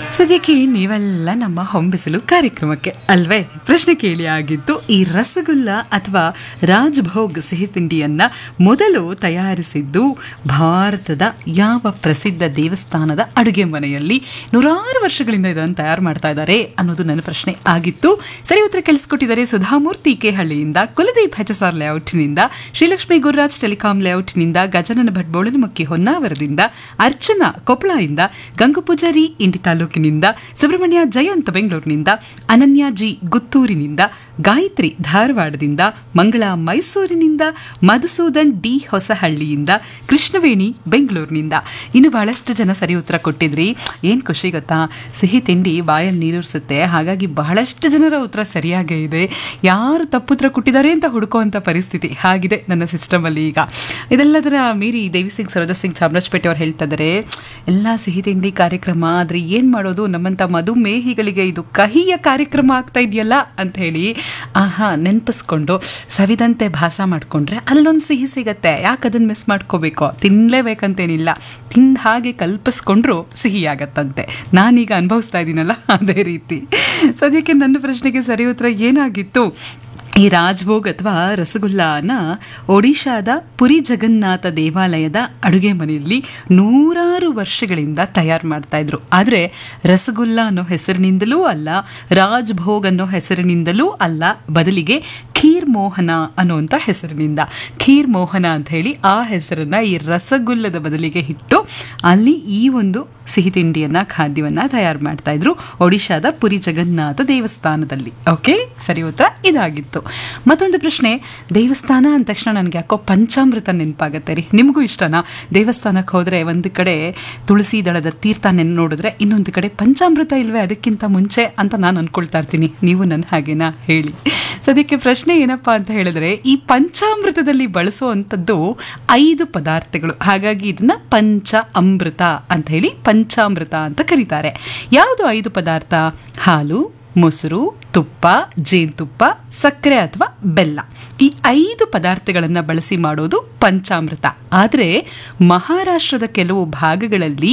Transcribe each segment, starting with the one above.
ಸದ್ಯಕ್ಕೆ ನೀವೆಲ್ಲ ನಮ್ಮ ಹೊಂಬಿಸಲು ಕಾರ್ಯಕ್ರಮಕ್ಕೆ ಅಲ್ವೇ ಪ್ರಶ್ನೆ ಕೇಳಿ ಆಗಿತ್ತು ಈ ರಸಗುಲ್ಲ ಅಥವಾ ರಾಜ್ಭೋಗ್ ಸಿಹಿ ತಿಂಡಿಯನ್ನ ಮೊದಲು ತಯಾರಿಸಿದ್ದು ಭಾರತದ ಯಾವ ಪ್ರಸಿದ್ಧ ದೇವಸ್ಥಾನದ ಅಡುಗೆ ಮನೆಯಲ್ಲಿ ನೂರಾರು ವರ್ಷಗಳಿಂದ ಇದನ್ನು ತಯಾರು ಮಾಡ್ತಾ ಇದ್ದಾರೆ ಅನ್ನೋದು ನನ್ನ ಪ್ರಶ್ನೆ ಆಗಿತ್ತು ಸರಿ ಉತ್ತರ ಕಳಿಸ್ಕೊಟ್ಟಿದ್ದಾರೆ ಸುಧಾಮೂರ್ತಿ ಕೆಹಳ್ಳಿಯಿಂದ ಕುಲದೀಪ್ ಹೆಚಸಾರ್ ಲೇಔಟ್ನಿಂದ ಶ್ರೀಲಕ್ಷ್ಮಿ ಗುರುರಾಜ್ ಟೆಲಿಕಾಂ ಲೇಔಟ್ನಿಂದ ಗಜನನ ಭಟ್ ಬೋಳನಮಕ್ಕಿ ಹೊನ್ನಾವರದಿಂದ ಅರ್ಚನಾ ಕೊಪ್ಪಳದಿಂದ ಗಂಗು ಪೂಜಾರಿ ಇಂಡಿ ತಾಲೂಕಿನಿಂದ ಸುಬ್ರಹ್ಮಣ್ಯ ಜಯಂತ್ ಬೆಂಗಳೂರಿನಿಂದ ಅನನ್ಯ ಜಿ ಗುತ್ತೂರಿನಿಂದ ಗಾಯತ್ರಿ ಧಾರವಾಡದಿಂದ ಮಂಗಳ ಮೈಸೂರಿನಿಂದ ಮಧುಸೂದನ್ ಡಿ ಹೊಸಹಳ್ಳಿಯಿಂದ ಕೃಷ್ಣವೇಣಿ ಬೆಂಗಳೂರಿನಿಂದ ಇನ್ನು ಬಹಳಷ್ಟು ಜನ ಸರಿ ಉತ್ತರ ಕೊಟ್ಟಿದ್ರಿ ಏನು ಖುಷಿ ಗೊತ್ತಾ ಸಿಹಿ ತಿಂಡಿ ಬಾಯಲ್ಲಿ ನೀರೂರಿಸುತ್ತೆ ಹಾಗಾಗಿ ಬಹಳಷ್ಟು ಜನರ ಉತ್ತರ ಸರಿಯಾಗೇ ಇದೆ ಯಾರು ತಪ್ಪುತ್ತರ ಕೊಟ್ಟಿದ್ದಾರೆ ಅಂತ ಹುಡುಕುವಂಥ ಪರಿಸ್ಥಿತಿ ಹಾಗಿದೆ ನನ್ನ ಸಿಸ್ಟಮಲ್ಲಿ ಈಗ ಇದೆಲ್ಲದರ ಮೀರಿ ದೇವಿ ಸಿಂಗ್ ಸರೋಜಾ ಸಿಂಗ್ ಚಾಮರಾಜಪೇಟೆ ಅವ್ರು ಹೇಳ್ತಾ ಇದ್ದಾರೆ ಎಲ್ಲ ಸಿಹಿ ತಿಂಡಿ ಕಾರ್ಯಕ್ರಮ ಆದರೆ ಏನು ಮಾಡೋದು ನಮ್ಮಂಥ ಮಧುಮೇಹಿಗಳಿಗೆ ಇದು ಕಹಿಯ ಕಾರ್ಯಕ್ರಮ ಆಗ್ತಾ ಇದೆಯಲ್ಲ ಅಂತ ಹೇಳಿ ಆಹಾ ನೆನಪಿಸ್ಕೊಂಡು ಸವಿದಂತೆ ಭಾಸ ಮಾಡಿಕೊಂಡ್ರೆ ಅಲ್ಲೊಂದು ಸಿಹಿ ಸಿಗತ್ತೆ ಯಾಕೆ ಅದನ್ನು ಮಿಸ್ ಮಾಡ್ಕೋಬೇಕು ತಿನ್ನಲೇಬೇಕಂತೇನಿಲ್ಲ ತಿಂದ ಹಾಗೆ ಕಲ್ಪಿಸ್ಕೊಂಡ್ರು ಸಿಹಿ ಆಗತ್ತಂತೆ ನಾನೀಗ ಅನುಭವಿಸ್ತಾ ಇದ್ದೀನಲ್ಲ ಅದೇ ರೀತಿ ಸದ್ಯಕ್ಕೆ ನನ್ನ ಪ್ರಶ್ನೆಗೆ ಸರಿ ಉತ್ತರ ಏನಾಗಿತ್ತು ಈ ರಾಜ್ಭೋಗ್ ಅಥವಾ ರಸಗುಲ್ಲಾನ ಒಡಿಶಾದ ಪುರಿ ಜಗನ್ನಾಥ ದೇವಾಲಯದ ಅಡುಗೆ ಮನೆಯಲ್ಲಿ ನೂರಾರು ವರ್ಷಗಳಿಂದ ತಯಾರು ಮಾಡ್ತಾ ಇದ್ರು ಆದರೆ ರಸಗುಲ್ಲ ಅನ್ನೋ ಹೆಸರಿನಿಂದಲೂ ಅಲ್ಲ ರಾಜ್ಭೋಗ್ ಅನ್ನೋ ಹೆಸರಿನಿಂದಲೂ ಅಲ್ಲ ಬದಲಿಗೆ ಖೀರ್ ಮೋಹನ ಅನ್ನುವಂಥ ಹೆಸರಿನಿಂದ ಖೀರ್ ಮೋಹನ ಅಂತ ಹೇಳಿ ಆ ಹೆಸರನ್ನ ಈ ರಸಗುಲ್ಲದ ಬದಲಿಗೆ ಇಟ್ಟು ಅಲ್ಲಿ ಈ ಒಂದು ಸಿಹಿ ತಿಂಡಿಯನ್ನ ಖಾದ್ಯವನ್ನ ತಯಾರು ಮಾಡ್ತಾ ಇದ್ರು ಒಡಿಶಾದ ಪುರಿ ಜಗನ್ನಾಥ ದೇವಸ್ಥಾನದಲ್ಲಿ ಓಕೆ ಸರಿ ಉತ್ತರ ಇದಾಗಿತ್ತು ಮತ್ತೊಂದು ಪ್ರಶ್ನೆ ದೇವಸ್ಥಾನ ಅಂದ ತಕ್ಷಣ ನನಗೆ ಯಾಕೋ ಪಂಚಾಮೃತ ನೆನಪಾಗತ್ತೆ ರೀ ನಿಮಗೂ ಇಷ್ಟನಾ ದೇವಸ್ಥಾನಕ್ಕೆ ಹೋದ್ರೆ ಒಂದು ಕಡೆ ತುಳಸಿ ದಳದ ತೀರ್ಥ ನೆನ್ ನೋಡಿದ್ರೆ ಇನ್ನೊಂದು ಕಡೆ ಪಂಚಾಮೃತ ಇಲ್ವೇ ಅದಕ್ಕಿಂತ ಮುಂಚೆ ಅಂತ ನಾನು ಅನ್ಕೊಳ್ತಾ ಇರ್ತೀನಿ ನೀವು ನನ್ನ ಹಾಗೇನಾ ಹೇಳಿ ಸದ್ಯಕ್ಕೆ ಪ್ರಶ್ನೆ ಏನಪ್ಪಾ ಅಂತ ಹೇಳಿದ್ರೆ ಈ ಪಂಚಾಮೃತದಲ್ಲಿ ಬಳಸುವಂಥದ್ದು ಐದು ಪದಾರ್ಥಗಳು ಹಾಗಾಗಿ ಇದನ್ನ ಪಂಚ ಅಮೃತ ಅಂತ ಹೇಳಿ ಪಂಚಾಮೃತ ಅಂತ ಕರೀತಾರೆ ಯಾವುದು ಐದು ಪದಾರ್ಥ ಹಾಲು ಮೊಸರು ತುಪ್ಪ ಜೇನುತುಪ್ಪ ಸಕ್ಕರೆ ಅಥವಾ ಬೆಲ್ಲ ಈ ಐದು ಪದಾರ್ಥಗಳನ್ನು ಬಳಸಿ ಮಾಡೋದು ಪಂಚಾಮೃತ ಆದರೆ ಮಹಾರಾಷ್ಟ್ರದ ಕೆಲವು ಭಾಗಗಳಲ್ಲಿ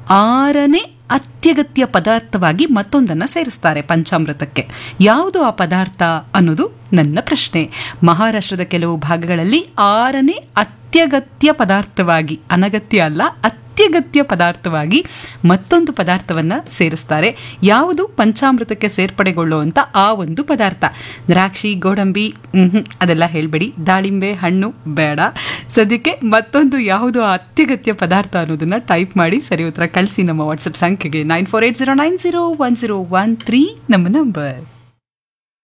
ಆರನೇ ಅತ್ಯಗತ್ಯ ಪದಾರ್ಥವಾಗಿ ಮತ್ತೊಂದನ್ನು ಸೇರಿಸ್ತಾರೆ ಪಂಚಾಮೃತಕ್ಕೆ ಯಾವುದು ಆ ಪದಾರ್ಥ ಅನ್ನೋದು ನನ್ನ ಪ್ರಶ್ನೆ ಮಹಾರಾಷ್ಟ್ರದ ಕೆಲವು ಭಾಗಗಳಲ್ಲಿ ಆರನೇ ಅತ್ಯಗತ್ಯ ಪದಾರ್ಥವಾಗಿ ಅನಗತ್ಯ ಅಲ್ಲ ಅತ್ಯಗತ್ಯ ಪದಾರ್ಥವಾಗಿ ಮತ್ತೊಂದು ಪದಾರ್ಥವನ್ನು ಸೇರಿಸ್ತಾರೆ ಯಾವುದು ಪಂಚಾಮೃತಕ್ಕೆ ಸೇರ್ಪಡೆಗೊಳ್ಳುವಂಥ ಆ ಒಂದು ಪದಾರ್ಥ ದ್ರಾಕ್ಷಿ ಗೋಡಂಬಿ ಮ್ಹೂ, ಅದೆಲ್ಲ ಹೇಳಬೇಡಿ ದಾಳಿಂಬೆ ಹಣ್ಣು ಬೇಡ ಸದ್ಯಕ್ಕೆ ಮತ್ತೊಂದು ಯಾವುದು ಆ ಅತ್ಯಗತ್ಯ ಪದಾರ್ಥ ಅನ್ನೋದನ್ನ ಟೈಪ್ ಮಾಡಿ ಸರಿ ಉತ್ತರ ಕಳಿಸಿ ನಮ್ಮ ವಾಟ್ಸಪ್ ಸಂಖ್ಯೆಗೆ nine four eight zero nine zero one zero one three ನಮ್ಮ ನಂಬರ್